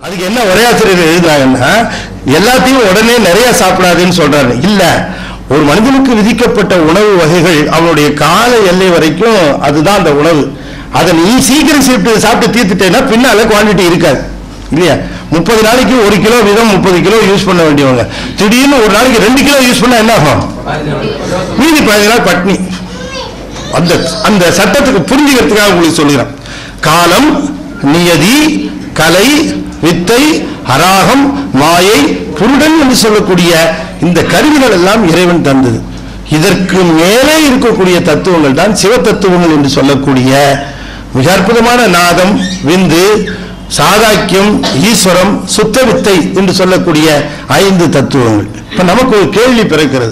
அதுக்கு என்ன உரையாசிரியர் எழுதுறாங்கன்னா எல்லாத்தையும் உடனே நிறைய சாப்பிடாதுன்னு சொல்றாரு இல்ல ஒரு மனிதனுக்கு விதிக்கப்பட்ட உணவு வகைகள் அவனுடைய கால எல்லை வரைக்கும் அதுதான் அந்த உணவு அதை நீ சீக்கிரம் சாப்பிட்டு சாப்பிட்டு தீர்த்துட்டேன்னா பின்னால குவாண்டிட்டி இருக்காது இல்லையா முப்பது நாளைக்கு ஒரு கிலோ வீதம் முப்பது கிலோ யூஸ் பண்ண வேண்டியவங்க திடீர்னு ஒரு நாளைக்கு ரெண்டு கிலோ யூஸ் பண்ணா என்ன ஆகும் மீதி பதினஞ்சு நாள் பட்னி அந்த அந்த சட்டத்துக்கு புரிஞ்சுக்கிறதுக்காக உங்களுக்கு சொல்லுகிறேன் காலம் நியதி கலை வித்தை அராகம் மாயை புருடன் என்று சொல்லக்கூடிய இந்த கருவிகள் எல்லாம் இறைவன் தந்தது இதற்கு மேலே இருக்கக்கூடிய தத்துவங்கள் தான் சிவ தத்துவங்கள் என்று சொல்லக்கூடிய மிக அற்புதமான நாதம் விந்து சாதாக்கியம் ஈஸ்வரம் சுத்த வித்தை என்று சொல்லக்கூடிய ஐந்து தத்துவங்கள் இப்ப நமக்கு ஒரு கேள்வி பிறக்கிறது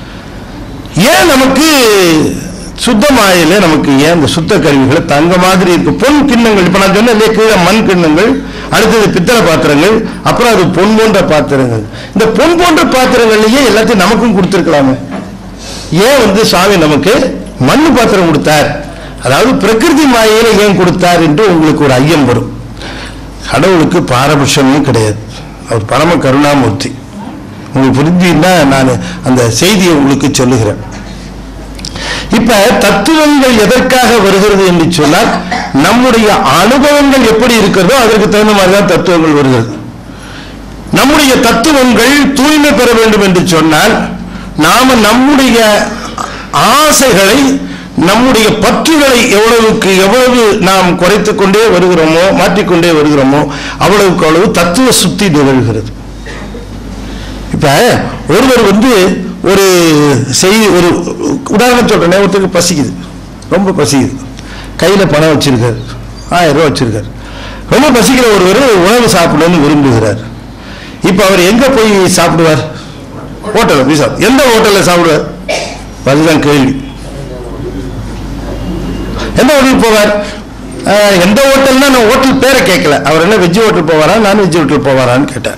ஏன் நமக்கு சுத்தமாயில நமக்கு ஏன் இந்த சுத்த கருவிகளை தங்க மாதிரி இருக்கு பொன் கிண்ணங்கள் இப்ப நான் சொன்னேன் இல்லையா கீழே மண் கிண்ணங்கள் அடுத்தது பித்தளை பாத்திரங்கள் அப்புறம் அது பொன் போன்ற பாத்திரங்கள் இந்த பொன் போன்ற பாத்திரங்கள்லயே எல்லாத்தையும் நமக்கும் கொடுத்துருக்கலாமே ஏன் வந்து சுவாமி நமக்கு மண் பாத்திரம் கொடுத்தார் அதாவது பிரகிருதி மாயையில ஏன் கொடுத்தார் என்று உங்களுக்கு ஒரு ஐயம் வரும் கடவுளுக்கு பாரபட்சமே கிடையாது அவர் பரம கருணாமூர்த்தி உங்களுக்கு புரிஞ்சுன்னா நான் அந்த செய்தியை உங்களுக்கு சொல்லுகிறேன் இப்ப தத்துவங்கள் எதற்காக வருகிறது என்று சொன்னால் நம்முடைய அனுபவங்கள் எப்படி இருக்கிறதோ அதற்கு தகுந்த மாதிரி தான் தத்துவங்கள் வருகிறது நம்முடைய தத்துவங்கள் தூய்மை பெற வேண்டும் என்று சொன்னால் நாம நம்முடைய ஆசைகளை நம்முடைய பற்றுகளை எவ்வளவுக்கு எவ்வளவு நாம் குறைத்துக் கொண்டே வருகிறோமோ மாற்றிக்கொண்டே வருகிறோமோ அவ்வளவுக்கு அவ்வளவு தத்துவ சுத்தி நிகழ்கிறது இப்ப ஒருவர் வந்து ஒரு செய்தி ஒரு உதாரணம் சொல்றேன் ஒருத்தருக்கு பசிக்குது ரொம்ப பசிக்குது கையில பணம் வச்சிருக்காரு ஆயிரம் ரூபாய் வச்சிருக்காரு ரொம்ப பசிக்கிற ஒருவர் உணவு சாப்பிடணும்னு விரும்புகிறார் இப்ப அவர் எங்க போய் சாப்பிடுவார் ஹோட்டல்ல போய் சாப்பிடு எந்த ஹோட்டல்ல சாப்பிடுவார் அதுதான் கேள்வி எந்த ஹோட்டலுக்கு போவார் ஆஹ், எந்த ஹோட்டல்னா நான் ஹோட்டல் பேரை கேட்கல அவர் என்ன வெஜ் ஹோட்டல் போவாரா நான்வெஜ் ஹோட்டல் போவாரான்னு கேட்டார்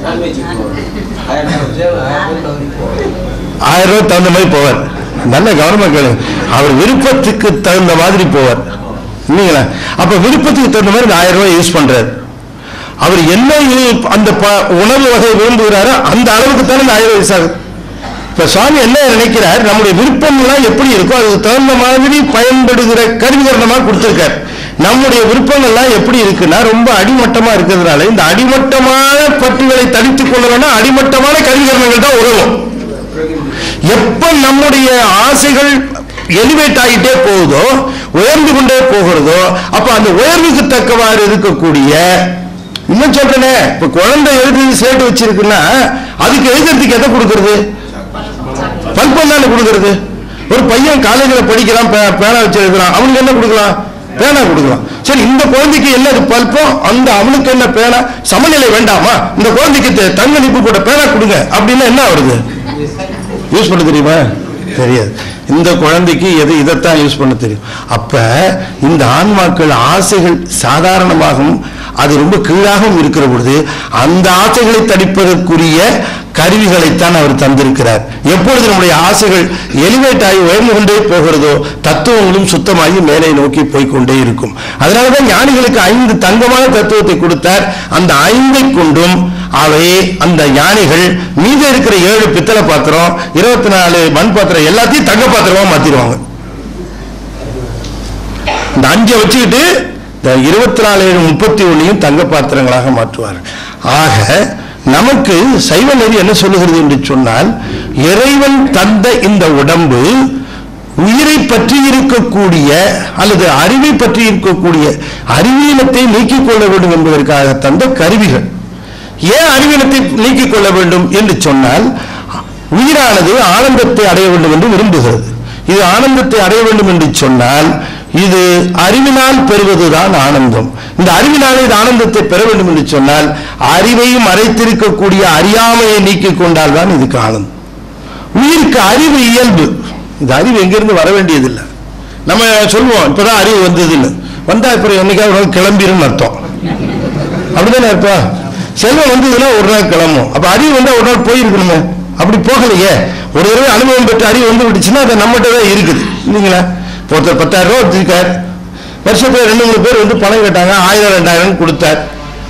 ஆயிரம் ரூபாய் தகுந்த மாதிரி போவார் நல்ல கவனமா கேளு அவர் விருப்பத்துக்கு தகுந்த மாதிரி போவார் இல்லைங்களா அப்ப விருப்பத்துக்கு தகுந்த மாதிரி இந்த ஆயிரம் ரூபாய் யூஸ் பண்றாரு அவர் என்ன இ- அந்த ப- உணவு வகை விரும்புகிறாரோ அந்த அளவுக்கு தானே இந்த ஆயிரம் ரூபாய் யூஸ் ஆகுது இப்ப சுவாமி என்ன நினைக்கிறார் நம்முடைய விருப்பம் எல்லாம் எப்படி இருக்கோ அதுக்கு தகுந்த மாதிரி பயன்படுகிற கருவிகரணமா கொடுத்திருக்கார் நம்முடைய விருப்பங்கள்லாம் எப்படி இருக்குன்னா ரொம்ப அடிமட்டமா இருக்கிறதுனால இந்த அடிமட்டமான பட்டுகளை தடித்துக் கொள்ளணும்னா அடிமட்டமான கருவிகரணங்கள் தான் உதவும் எப்ப நம்முடைய ஆசைகள் எலிவேட் ஆகிட்டே போகுதோ உயர்ந்து கொண்டே போகிறதோ அப்ப அந்த உயர்வுக்கு தக்கவாறு இருக்கக்கூடிய இன்னும் சொல்றேனே இப்ப குழந்தை எழுதி சேர்த்து வச்சிருக்குன்னா அதுக்கு எழுதுறதுக்கு எதை கொடுக்கறது பல்பம் தானே கொடுக்கறது ஒரு பையன் காலேஜில் படிக்கிறான் பே- பேனா வச்சு எழுதுறான் அவனுக்கு என்ன கொடுக்கலாம் பேனா கொடுக்கலாம் சரி இந்த குழந்தைக்கு என்ன பல்பம் அந்த அவனுக்கு என்ன பேனா சமநிலை வேண்டாமா இந்த குழந்தைக்கு தெ- தங்க நிப்பு போட்ட பேனா கொடுங்க அப்படின்னா என்ன வருது யூஸ் பண்ண தெரியுமா தெரியாது இந்த குழந்தைக்கு எது இதைத்தான் யூஸ் பண்ண தெரியும் அப்ப இந்த ஆன்மாக்கள் ஆசைகள் சாதாரணமாகவும் அது ரொம்ப கீழாகவும் இருக்கிற பொழுது அந்த ஆசைகளை தடிப்பதற்குரிய கருவிகளைத்தான் அவர் தந்திருக்கிறார் எப்பொழுது நம்முடைய ஆசைகள் எலிவேட் ஆகி உயர்ந்து கொண்டே போகிறதோ தத்துவங்களும் சுத்தமாகி மேலே நோக்கி போய்க்கொண்டே இருக்கும் அதனாலதான் ஞானிகளுக்கு ஐந்து தங்கமான தத்துவத்தை கொடுத்தார் அந்த ஐந்தை கொண்டும் அவை அந்த யானைகள் மீதி இருக்கிற ஏழு பித்தளை பாத்திரம் இருபத்தி நாலு மண் பாத்திரம் எல்லாத்தையும் தங்க பாத்திரமா மாத்திடுவாங்க இந்த அஞ்சை வச்சுக்கிட்டு இந்த இருபத்தி நாலு ஏழு முப்பத்தி ஒன்னையும் தங்க பாத்திரங்களாக மாற்றுவார் ஆக நமக்கு சைவ நெறி என்ன சொல்லுகிறது என்று சொன்னால் இறைவன் தந்த இந்த உடம்பு உயிரை பற்றி இருக்கக்கூடிய அல்லது அறிவை பற்றி இருக்கக்கூடிய அறிவீனத்தை நீக்கிக் கொள்ள வேண்டும் என்பதற்காக தந்த கருவிகள் ஏன் அறிவீனத்தை நீக்கிக் கொள்ள வேண்டும் என்று சொன்னால் உயிரானது ஆனந்தத்தை அடைய வேண்டும் என்று விரும்புகிறது இது ஆனந்தத்தை அடைய வேண்டும் என்று சொன்னால் இது அறிவினால் பெறுவதுதான் ஆனந்தம் இந்த அறிவினால் இது ஆனந்தத்தை பெற வேண்டும் என்று சொன்னால் அறிவையும் மறைத்திருக்கக்கூடிய அறியாமையை நீக்கிக் கொண்டால் தான் இதுக்கு ஆனந்தம் உயிருக்கு அறிவு இயல்பு இந்த அறிவு எங்கிருந்து வர வேண்டியதில்லை நம்ம சொல்லுவோம் இப்பதான் அறிவு வந்ததுன்னு வந்தா அப்புறம் என்னைக்காவது ஒரு நாள் கிளம்பிருன்னு அர்த்தம் அப்படிதானே அர்த்தம் செல்வம் வந்ததுன்னா ஒரு நாள் கிளம்பும் அப்ப அறிவு வந்தா ஒரு நாள் போயிருக்கணுமே அப்படி போகலையே ஒரு தடவை அனுபவம் பெற்ற அறிவு வந்து விட்டுச்சுன்னா அது நம்மகிட்ட தான் இருக்குது இல்லைங்களா இப்போ ஒருத்தர் பத்தாயிரம் ரூபா வச்சிருக்கார் வருஷத்துல ரெண்டு மூணு பேர் வந்து பணம் கேட்டாங்க ஆயிரம் ரெண்டாயிரம் கொடுத்தார்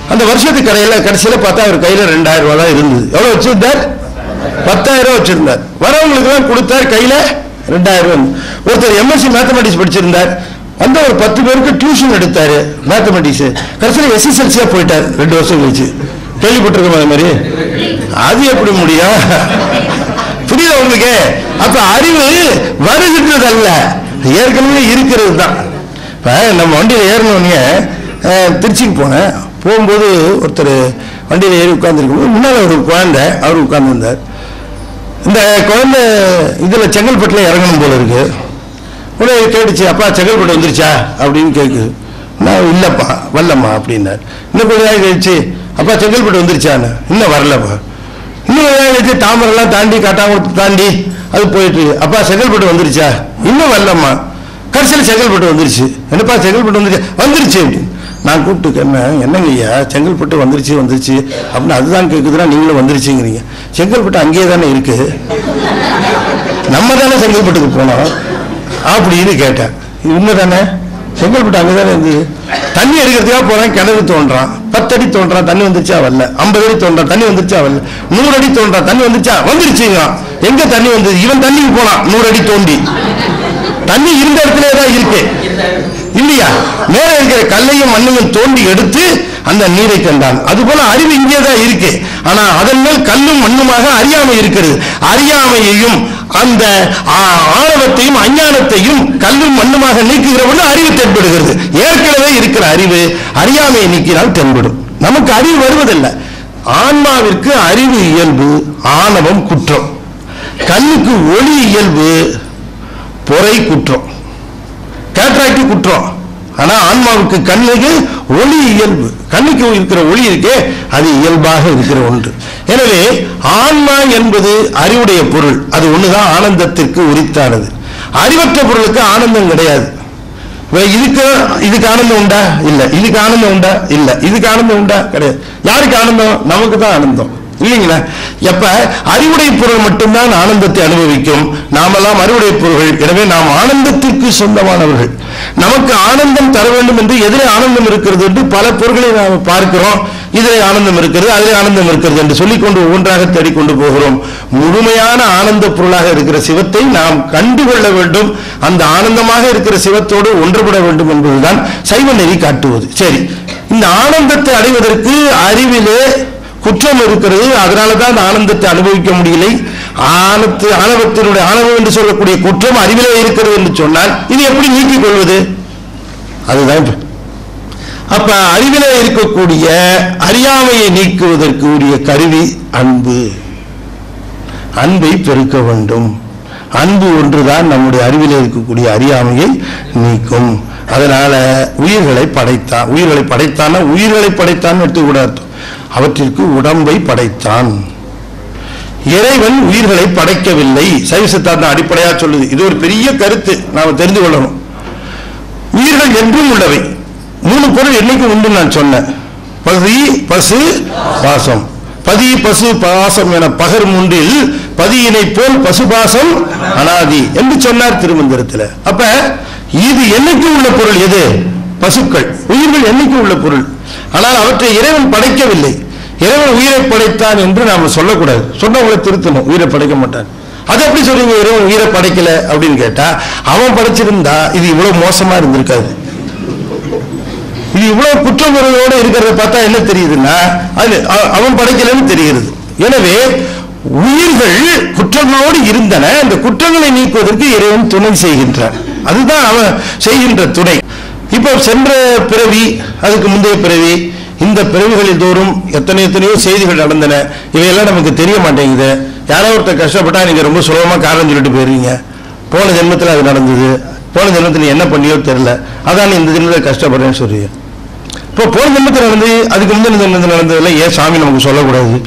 அந்த வருஷத்து கடையில் கடைசியில் பார்த்தா அவர் கையில் ரெண்டாயிரம் ரூபாய் தான் இருந்தது எவ்வளோ வச்சிருந்தார் பத்தாயிரம் ரூபாய் வச்சிருந்தார் வரவங்களுக்கு தான் கொடுத்தார் கையில் ரெண்டாயிரம் ரூபாய் ஒருத்தர் எம்எஸ்சி மேத்தமெட்டிக்ஸ் படிச்சிருந்தார் வந்த ஒரு பத்து பேருக்கு டியூஷன் எடுத்தாரு மேத்தமெட்டிக்ஸ் கடைசியில் எஸ்எஸ்எல்சியா போயிட்டார் ரெண்டு வருஷம் கழிச்சு கேள்விப்பட்டிருக்கோம் அது மாதிரி அது எப்படி முடியும் புரியுதா உங்களுக்கு அப்ப அறிவு வருகின்றது அல்ல ஏற்கனவே இருக்கிறது தான் இப்ப நம்ம வண்டியில் ஏறினோடனே திருச்சிக்கு போனேன் போகும்போது ஒருத்தர் வண்டியில் ஏறி உட்காந்துருக்கும் முன்னால் ஒரு குழந்தை அவர் உட்கார்ந்திருந்தார் இந்த குழந்தை இதில் செங்கல்பட்டில் இறங்கணும் போல இருக்கு உடனே கேட்டுச்சு அப்பா செங்கல்பட்டு வந்துருச்சா அப்படின்னு கேட்குது நான் இல்லைப்பா வரலம்மா அப்படின்னார் இன்னும் கொஞ்ச நாள் கழிச்சு அப்பா செங்கல்பட்டு வந்துருச்சான்னு இன்னும் வரலப்பா இன்னும் கொஞ்ச நாள் கழிச்சு தாமரெல்லாம் தாண்டி காட்டாங்குளத்து தாண்டி அது போயிட்டு இருக்கு. அப்பா செங்கல்பட்டு வந்துருச்சா இன்னும் வரலம்மா கடைசியில் செங்கல்பட்டு வந்துருச்சு என்னப்பா செங்கல்பட்டு வந்துருச்சு வந்துருச்சு அப்படின்னு நான் கூப்பிட்டு கேட்டேன் என்னங்க ஐயா செங்கல்பட்டு வந்துருச்சு வந்துருச்சு அப்படின்னு அதுதான் கேட்குதுன்னா நீங்களும் வந்துருச்சுங்கிறீங்க செங்கல்பட்டு அங்கேயே தானே இருக்கு நம்ம தானே செங்கல்பட்டுக்கு போனோம் அப்படின்னு கேட்டேன் இது உண்மைதானே செங்கல்பட்டு அங்கே தானே இருந்தது தண்ணி எடுக்கிறதுக்காக போறேன் கிணறு தோன்றான் பத்தடி தோன்றான் தண்ணி வந்துருச்சா வரல ஐம்பது அடி தோன்றான் தண்ணி வந்துருச்சா வரல நூறு அடி தோன்றான் தண்ணி வந்துருச்சா வந்துருச்சுங்க எங்க தண்ணி வந்தது இவன் தண்ணிக்கு போனான் நூறு அடி தோண்டி தண்ணி இருந்த இடத்துல தான் இருக்கு இல்லையா மேல இருக்கிற கல்லையும் மண்ணையும் தோண்டி எடுத்து அந்த நீரை கண்டான் அதுபோல அறிவு இங்கே தான் இருக்கு ஆனா அதன் மேல் கல்லும் மண்ணுமாக அறியாமை இருக்கிறது அறியாமையையும் அந்த ஆ- ஆணவத்தையும் அஞ்ஞானத்தையும் கல்லும் மண்ணுமாக நீக்குகிற பொழுது அறிவு தென்படுகிறது ஏற்கனவே இருக்கிற அறிவு அறியாமையை நீக்கினால் தென்படும் நமக்கு அறிவு வருவதில்லை ஆன்மாவிற்கு அறிவு இயல்பு ஆணவம் குற்றம் கண்ணுக்கு ஒளி இயல்பு பொறை குற்றம் கேட்ராக்ட் குற்றம் ஆனா ஆன்மாவுக்கு கண்ணுக்கு ஒளி இயல்பு கண்ணுக்கு இருக்கிற ஒளி இருக்கே அது இயல்பாக இருக்கிற ஒன்று எனவே ஆன்மா என்பது அறிவுடைய பொருள் அது ஒண்ணுதான் ஆனந்தத்திற்கு உரித்தானது அறிவற்ற பொருளுக்கு ஆனந்தம் கிடையாது இப்ப இதுக்கு இதுக்கு ஆனந்தம் உண்டா இல்ல இதுக்கு ஆனந்தம் உண்டா இல்ல இதுக்கு ஆனந்தம் உண்டா கிடையாது யாருக்கு ஆனந்தம் நமக்கு தான் ஆனந்தம் இல்லைங்களா எப்ப அறிவுடைய பொருள் மட்டும்தான் ஆனந்தத்தை அனுபவிக்கும் நாமெல்லாம் அறிவுடைய பொருள்கள் எனவே நாம் ஆனந்தத்திற்கு சொந்தமானவர்கள் நமக்கு ஆனந்தம் தர வேண்டும் என்று எதிரே ஆனந்தம் இருக்கிறது என்று பல பொருள்களை நாம் பார்க்கிறோம் இதிலே ஆனந்தம் இருக்கிறது அதிலே ஆனந்தம் இருக்கிறது என்று சொல்லிக்கொண்டு ஒவ்வொன்றாக தேடிக்கொண்டு போகிறோம் முழுமையான ஆனந்த பொருளாக இருக்கிற சிவத்தை நாம் கண்டுகொள்ள வேண்டும் அந்த ஆனந்தமாக இருக்கிற சிவத்தோடு ஒன்றுபட வேண்டும் என்பதுதான் சைவ நெறி காட்டுவது சரி இந்த ஆனந்தத்தை அடைவதற்கு அறிவிலே குற்றம் இருக்கிறது அதனால தான் அந்த ஆனந்தத்தை அனுபவிக்க முடியலை ஆனத்து ஆணவத்தினுடைய ஆணவம் என்று சொல்லக்கூடிய குற்றம் அறிவிலே இருக்கிறது என்று சொன்னால் இது எப்படி நீக்கிக் கொள்வது அதுதான் இப்ப. அப்ப அறிவிலே இருக்கக்கூடிய அறியாமையை நீக்குவதற்கு உரிய கருவி அன்பு அன்பை பெருக்க வேண்டும் அன்பு ஒன்றுதான் நம்முடைய அறிவிலே இருக்கக்கூடிய அறியாமையை நீக்கும் அதனால உயிர்களை படைத்தான் உயிர்களை படைத்தான உயிர்களை படைத்தான் எடுத்துக்கூட அர்த்தம் அவற்றிற்கு உடம்பை படைத்தான் இறைவன் உயிர்களை படைக்கவில்லை சைவ சித்தாந்தம் அடிப்படையா சொல்லுது இது ஒரு பெரிய கருத்து நாம தெரிந்து கொள்ளணும் உயிர்கள் என்றும் உள்ளவை மூணு பொருள் என்னைக்கு உண்டு நான் சொன்னேன் பதி பசு பாசம் பதி பசு பாசம் என பகர் மூன்றில் பதியினை போல் பசுபாசம் அனாதி என்று சொன்னார் திருமந்திரத்தில் அப்ப இது என்னைக்கு உள்ள பொருள் எது பசுக்கள் உயிர்கள் என்னைக்கு உள்ள பொருள் ஆனால் அவற்றை இறைவன் படைக்கவில்லை இறைவன் உயிரை படைத்தான் என்று நாம சொல்லக்கூடாது சொன்னவங்களை திருத்தணும் உயிரை படைக்க மாட்டான் அது எப்படி சொல்றீங்க இறைவன் உயிரை படைக்கல அப்படின்னு கேட்டா அவன் படைச்சிருந்தா இது இவ்வளவு மோசமா இருந்திருக்காது இது இவ்வளவு குற்றங்குறையோட இருக்கிறத பார்த்தா என்ன தெரியுதுன்னா அது அ- அவன் படைக்கலன்னு தெரிகிறது எனவே உயிர்கள் குற்றங்களோடு இருந்தன அந்த குற்றங்களை நீக்குவதற்கு இறைவன் துணை செய்கின்றான் அதுதான் அவன் செய்கின்ற துணை இப்போ சென்ற பிறவி அதுக்கு முந்தைய பிறவி இந்த பிறவிகளில் தோறும் எத்தனை எத்தனையோ செய்திகள் நடந்தன இவையெல்லாம் நமக்கு தெரிய மாட்டேங்குது யாரோ ஒருத்தர் கஷ்டப்பட்டா நீங்க ரொம்ப சுலபமா காரணம் சொல்லிட்டு போயிருவீங்க போன ஜென்மத்தில் அது நடந்தது போன ஜென்மத்தில் நீ என்ன பண்ணியோ தெரியல அதான் நீ இந்த ஜென்மத்தில் கஷ்டப்படுறேன்னு சொல்றீங்க இப்போ போன ஜென்மத்தில் நடந்து அதுக்கு முந்தின ஜென்மத்தில் நடந்ததெல்லாம் ஏன் சாமி நமக்கு சொல்லக்கூடாது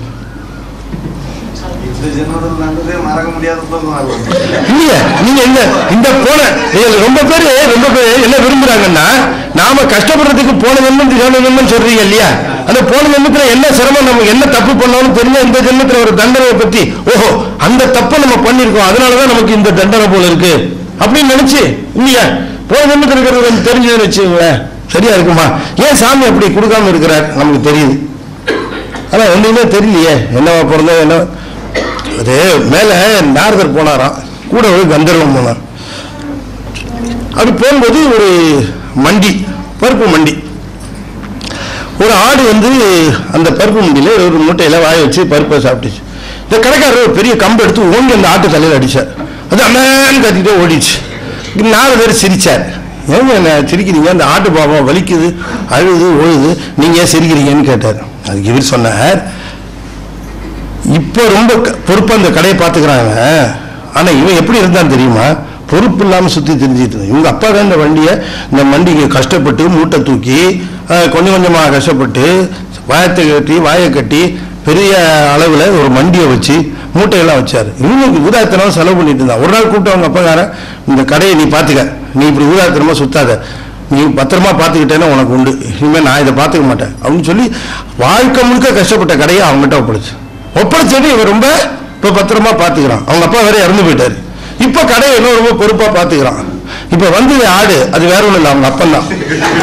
இந்த ஜென்மத்தில் நடந்ததே மறக்க முடியாத துன்பம் அது. இல்லையா நீங்க என்ன இந்த போன இதுல ரொம்ப பேர் ரொம்ப பேர் என்ன விரும்புறாங்கன்னா நாம கஷ்டப்படுறதுக்கு போன ஜென்மம் போன ஜென்மம் சொல்றீங்க இல்லையா அந்த போன ஜென்மத்துல என்ன சிரமம் நம்ம என்ன தப்பு பண்ணாலும் தெரிஞ்சா இந்த ஜென்மத்துல ஒரு தண்டனையை பத்தி ஓஹோ அந்த தப்பை நம்ம பண்ணிருக்கோம் அதனாலதான் நமக்கு இந்த தண்டனை போல இருக்கு அப்படின்னு நினைச்சு இல்லையா போன ஜென்மத்தில் இருக்கிறது கொஞ்சம் தெரிஞ்சதுன்னு வச்சுக்கோங்களேன் சரியா இருக்குமா ஏன் சாமி அப்படி கொடுக்காம இருக்கிறார் நமக்கு தெரியுது ஆனா ஒண்ணுமே தெரியலையே என்னவா பிறந்தோ என்ன அது மேல நாரதர் போனாராம் கூட ஒரு கந்தர்வம் போனார் அப்படி போகும்போது ஒரு மண்டி பருப்பு மண்டி ஒரு ஆடு வந்து அந்த பருப்பு மண்டியில ஒரு மூட்டையில வாய வச்சு பருப்பை சாப்பிட்டுச்சு இந்த கடைக்காரர் ஒரு பெரிய கம்பு எடுத்து ஓங்கி அந்த ஆட்டு தலையில அடிச்சார் அது அண்ணான்னு கத்திட்டே ஓடிச்சு நாலு பேர் சிரிச்சார் ஏங்க என்ன சிரிக்கிறீங்க அந்த ஆட்டு பாவம் வலிக்குது அழுது ஒழுது நீங்க ஏன் சிரிக்கிறீங்கன்னு கேட்டார் அதுக்கு இவர் சொன்னார் இப்போ ரொம்ப க- பொறுப்பா அந்த கடையை பார்த்துக்கிறாங்க ஆனா இவன் எப்படி இருந்தான் தெரியுமா பொறுப்பு இல்லாம சுத்தி தெரிஞ்சிட்டு இருந்தான். இவங்க அப்பா தான் இந்த வண்டியை இந்த வண்டிக்கு கஷ்டப்பட்டு மூட்டை தூக்கி அஹ், கொஞ்சம் கொஞ்சமா கஷ்டப்பட்டு வாயத்தை கட்டி வாயை கட்டி பெரிய அளவுல ஒரு மண்டியை வச்சு மூட்டையெல்லாம் வச்சாரு இவனுக்கு ஊதாத்தனமா செலவு பண்ணிட்டு இருந்தான் ஒரு நாள் கூப்பிட்டு அவங்க அப்பக்காரன் இந்த கடையை நீ பாத்துக்க நீ இப்படி ஊதாத்தனமா சுத்தாத நீ பத்திரமா பார்த்துக்கிட்டேன்னா உனக்கு உண்டு இனிமேல் நான் இதை பார்த்துக்க மாட்டேன் அப்படின்னு சொல்லி வாழ்க்கை முழுக்க கஷ்டப்பட்ட கடையை அவங்ககிட்ட ஒப்படைச்சு ஒப்படைச்சது இவன் ரொம்ப இப்போ பத்திரமா பார்த்துக்கிறான் அவங்க அப்பா வேற இறந்து போயிட்டாரு இப்போ கடையை இன்னும் ரொம்ப பொறுப்பா பார்த்துக்கிறான் இப்போ வந்து ஆடு அது வேற ஒன்றும் இல்லை அவங்க அப்பன் தான்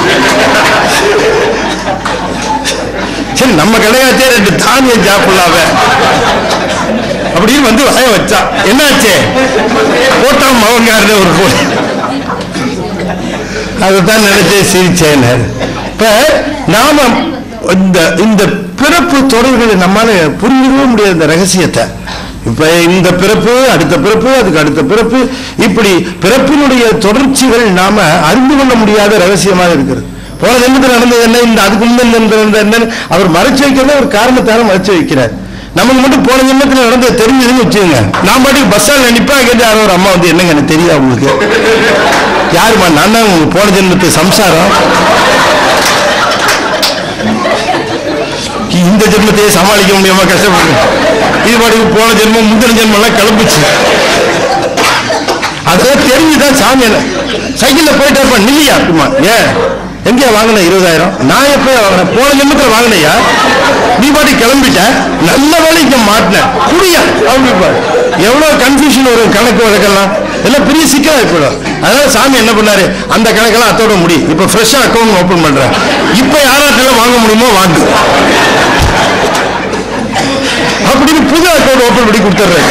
சரி நம்ம கடையாச்சே ரெண்டு தானியம் சாப்பிடலாம அப்படின்னு வந்து வாய வச்சா என்னாச்சு போட்டான் மவங்காருன்னு ஒரு போய் அதுதான் நினைச்சே சிரிச்சேன் இப்ப நாம இந்த இந்த பிறப்பு தொடர்களை நம்மால புரிஞ்சிக்கவே முடியாது இந்த ரகசியத்தை இப்ப இந்த பிறப்பு அடுத்த பிறப்பு அதுக்கு அடுத்த பிறப்பு இப்படி பிறப்பினுடைய தொடர்ச்சிகள் நாம அறிந்து கொள்ள முடியாத ரகசியமாக இருக்கிறது போன ஜென்மத்தில் நடந்தது என்ன இந்த அதுக்கு முன்ன இந்த இந்த- இந்த என்னன்னு அவர் மறைச்சு வைக்கிறத ஒரு காரணத்தால மறைச்சு வைக்கிறார் நமக்கு மட்டும் போன ஜென்மத்தில் நடந்தது தெரிஞ்சதுன்னு வச்சுக்கோங்க நான் பாட்டுக்கு பஸ் ஸ்டாண்ட்ல நிப்பேன் அங்கே யாரோ ஒரு அம்மா வந்து என்னங்க எனக்கு தெரியுதா உங்களுக்கு யாருமா நான் தான் உங்க போன ஜென்மத்து சம்சாரம் இந்த ஜென்மத்தையே சமாளிக்க முடியாம கஷ்டப்படுறேன் இது பாட்டுக்கு போன ஜென்மம் முந்தின ஜென்மம் எல்லாம் கிளம்பிச்சு அதெல்லாம் தெரிஞ்சுதான் சாமி என்ன சைக்கிள்ல போயிட்டு இருப்பேன் நில்லையா அப்படிமா ஏன் எங்கேயா வாங்கின இருபதாயிரம் நான் எப்ப வாங்கினேன் போன ஜென்மத்துல வாங்கினையா நீ பாட்டி கிளம்பிட்ட நல்ல வேலை இங்க மாட்டினேன் குடியா அப்படிப்பா எவ்வளவு கன்ஃபியூஷன் வரும் கணக்கு வழக்கெல்லாம் எல்லாம் பெரிய சிக்கலா போயிடும் அதனால சாமி என்ன பண்ணாரு அந்த கணக்கெல்லாம் அத்தோட முடி இப்ப ஃப்ரெஷ்ஷா அக்கௌண்ட் ஓபன் பண்றேன் இப்ப யாராட்டெல்லாம் வாங்க முடியுமோ வாங்கு அப்படின்னு புது அக்கௌண்ட் ஓபன் பண்ணி கொடுத்துட்றேன்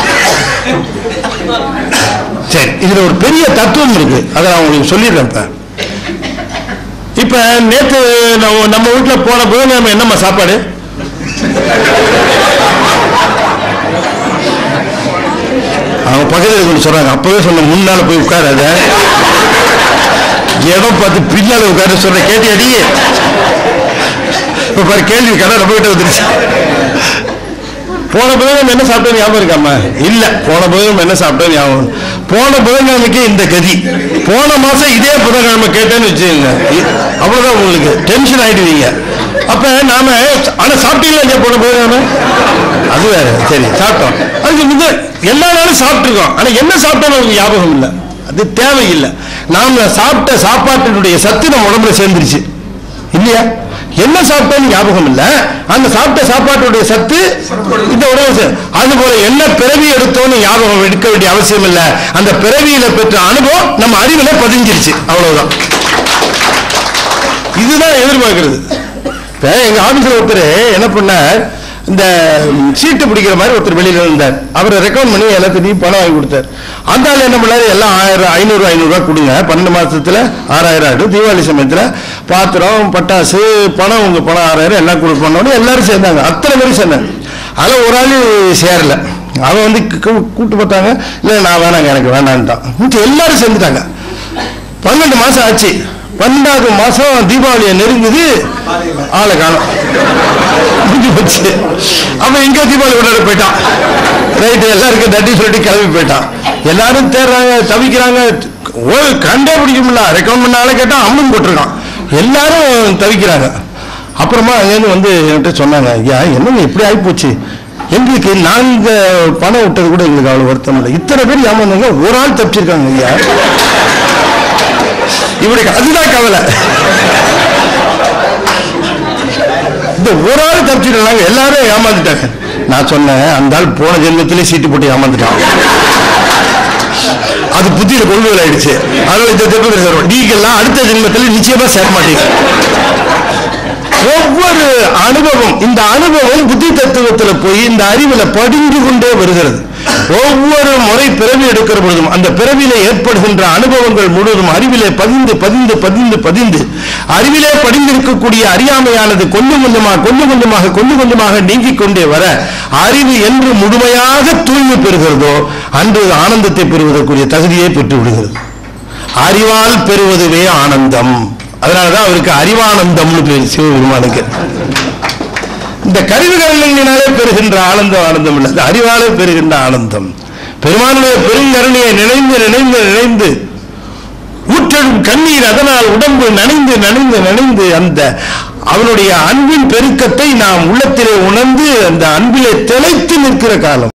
சரி இதுல ஒரு பெரிய தத்துவம் இருக்கு அதை நான் உங்களுக்கு சொல்லிடுறேன் இப்ப இப்ப நேத்து நம்ம நம்ம வீட்டுல போன போது நம்ம என்னம்மா சாப்பாடு அவங்க பக்கத்துல இருக்கவங்க சொல்றாங்க அப்பவே சொன்ன முன்னால போய் உட்காராத இடம் பார்த்து பின்னால உட்கார சொல்ற கேட்டியாடி இப்ப பாரு கேள்வி கடை நம்ம கிட்ட வந்துருச்சு போன புதன்கிழமை என்ன சாப்பிட்டோம் ஞாபகம் இருக்காம இல்ல போன புதன்கிழமை என்ன சாப்பிட்டோம் ஞாபகம் போன புதன்கிழமைக்கு இந்த கதி போன மாசம் இதே புதன்கிழமை கேட்டேன்னு வச்சுக்கோங்க இ- அவ்வளவுதான் உங்களுக்கு டென்ஷன் ஆயிடுவீங்க அப்ப நாம ஆனா சாப்பிட்டீங்களா இல்லையா போன புதன்கிழமை அது வேற சரி சாப்பிட்டோம் அதுக்கு முந்தைய எல்லா நாளும் சாப்பிட்டுருக்கோம் ஆனா என்ன சாப்பிட்டோம் நமக்கு ஞாபகம் இல்லை அது தேவையில்லை நாம சாப்பிட்ட சாப்பாட்டினுடைய சத்து நம்ம உடம்புல சேர்ந்துருச்சு இல்லையா என்ன சாப்பிட்டோம்னு ஞாபகம் இல்ல அந்த சாப்பிட்ட சாப்பாட்டுடைய சத்து இந்த உணவு சே- அது போல என்ன பிறவி எடுத்தோம்னு ஞாபகம் எடுக்க வேண்டிய அவசியம் இல்ல அந்த பிறவியில பெற்ற அனுபவம் நம்ம அறிவுல பதிஞ்சிருச்சு அவ்வளவுதான் இதுதான் எதிர்பார்க்கிறது இப்ப எங்க ஆபீஸ்ல ஒருத்தர் என்ன பண்ணார் இந்த சீட்டு பிடிக்கிற மாதிரி ஒருத்தர் வெளியில இருந்தார் அவரை ரெக்கமெண்ட் பண்ணி எல்லாத்தையும் பணம் வாங்கி கொடுத்தார் அந்த ஆள் என்ன பண்ணாரு எல்லாம் ஆயிரம் ஐநூறு ஐநூறு ரூபாய் கொடுங்க பன்னெண்டு மாசத்துல ஆறாயிரம் ஆயிடும் தீபாவளி சமயத்துல பாத்திரம் பட்டாசு பணம் உங்க பணம் ஆறாயிரம் எல்லாம் கொடுப்போம் எல்லாரும் சேர்ந்தாங்க அத்தனை பேரும் சேர்ந்தாங்க அதுல ஒரு ஆளு சேரல அவன் வந்து கூ- கூப்பிட்டு பார்த்தாங்க இல்ல நான் வேணாங்க எனக்கு வேணான்ட்டான் மிச்சம் எல்லாரும் சேர்ந்துட்டாங்க பன்னெண்டு மாசம் ஆச்சு பன்னெண்டாவது மாசம் தீபாவளியை நெருங்குது ஆளை காணும் முடிஞ்சு போச்சு அவன் எங்க தீபாவளி கொண்டாட போயிட்டான் ரைட்டு எல்லாருக்கும் நன்றி சொல்லிட்டு கிளம்பி போயிட்டான் எல்லாரும் தேடுறாங்க தவிக்கிறாங்க ஓ கண்டே பிடிக்க முடியல ரெக்கமெண்ட் பண்ண ஆளை கேட்டா அம்மன் போட்டிருக்கான் எல்லாரும் தவிக்கிறாங்க அப்புறமா அங்கேருந்து வந்து என்கிட்ட சொன்னாங்க ஐயா என்னங்க இப்படி ஆகிப்போச்சு எங்களுக்கு நாங்க பணம் விட்டது கூட எங்களுக்கு அவ்வளவு வருத்தம் இல்லை இத்தனை பேர் ஏமாந்தாங்க ஒரு ஆள் தப்பிச்சிருக்காங்க ஐயா இவனுக்கு அதுதான் கவலை இந்த ஒரு ஆள் தப்பிச்சிட்டாங்க எல்லாரும் ஏமாந்துட்டாங்க நான் சொன்னேன் அந்த ஆள் போன ஜென்மத்திலே சீட்டு போட்டு ஏமாந்துட்டான் அது புத்தியில கொள்கைகள் ஆயிடுச்சு அதனால இந்த ஜென்மத்தில் சேரும் நீங்கெல்லாம் அடுத்த ஜென்மத்தில் நிச்சயமா சேர மாட்டீங்க ஒவ்வொரு அனுபவம் இந்த அனுபவம் புத்தி தத்துவத்தில் போய் இந்த அறிவுல படிந்து கொண்டே வருகிறது ஒவ்வொரு முறை பிறவி எடுக்கிற பொழுதும் அந்த பிறவியிலே ஏற்படுகின்ற அனுபவங்கள் முழுவதும் அறிவிலே பதிந்து பதிந்து பதிந்து பதிந்து அறிவிலே படிந்திருக்கக்கூடிய அறியாமையானது கொஞ்சம் கொஞ்சமாக கொஞ்சம் கொஞ்சமாக கொஞ்சம் கொஞ்சமாக நீங்கிக் கொண்டே வர அறிவு என்று முழுமையாக தூய்மை பெறுகிறதோ அன்று ஆனந்தத்தை பெறுவதற்குரிய தகுதியை பெற்று விடுகிறது அறிவால் பெறுவதுவே ஆனந்தம் அதனாலதான் அவருக்கு அறிவானந்தம்னு பேர் சிவபெருமானுக்கு இந்த கருவிகளினாலே பெறுகின்ற ஆனந்தம் ஆனந்தம் இல்லை அது அறிவாலே பெறுகின்ற ஆனந்தம் பெருமானுடைய பெருங்கருணையை நினைந்து நினைந்து நினைந்து ஊற்றெழும் கண்ணீர் அதனால் உடம்பு நனைந்து நனைந்து நனைந்து அந்த அவனுடைய அன்பின் பெருக்கத்தை நாம் உள்ளத்திலே உணர்ந்து அந்த அன்பிலே திளைத்து நிற்கிற காலம்